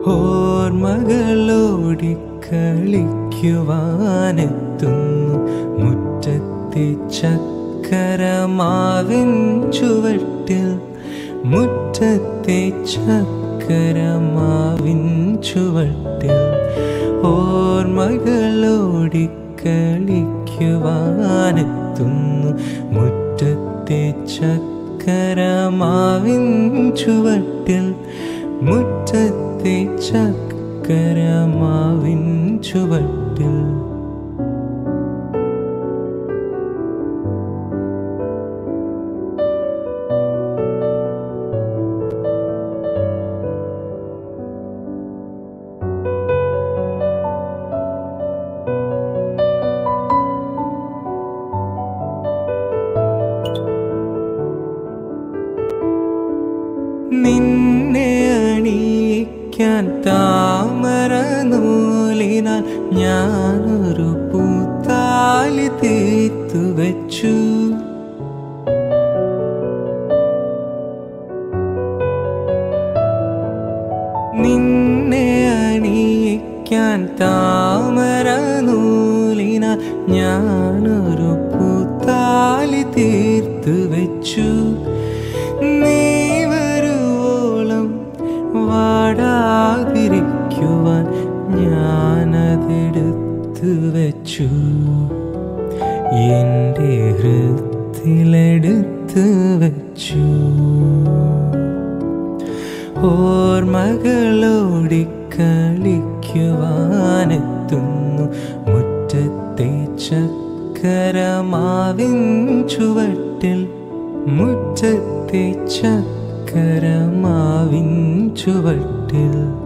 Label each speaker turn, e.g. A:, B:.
A: ഓർമ്മകളോടി കളിക്കുവാനെത്തുന്നു മുറ്റത്തെ ചക്കരമാവിൻ ചുവട്ടിൽ മുറ്റത്തെ ചക്കരമാവിൻ ചുവട്ടിൽ ഓർമ്മകളോടി കളിക്കുവാനെത്തുന്നു മുറ്റത്തെ ചക്കരമാവിൻ ചുവട്ടിൽ മുറ്റത്തെ ചക്കരമാവിൻ ചുവട്ടിൽ നിന്നെ അണിയിക്കാൻ താമര നൂലിനാൽ ഞാനൊരു പൂത്താലി തീർത്തു വെച്ചു നിന്നെ അണിയിക്കാൻ താമര നൂലിനാൽ ഞാനൊരു പൂത്താലി തീർത്തു വെച്ചു നീ വരുവോളം വാടാതിരിക്കുവാൻ ഞാനതെടുത്തു വെച്ചു എൻ്റെ ഹൃത്തിലെടുത്തു വെച്ചു ഓർമ്മകളോടി കളിക്കുവാനെത്തുന്നു മുറ്റത്തെ ചക്കരമാവിൻ ചുവട്ടിൽ മുറ്റത്തെ ചക്കരമാവിൻ ചുവട്ടിൽ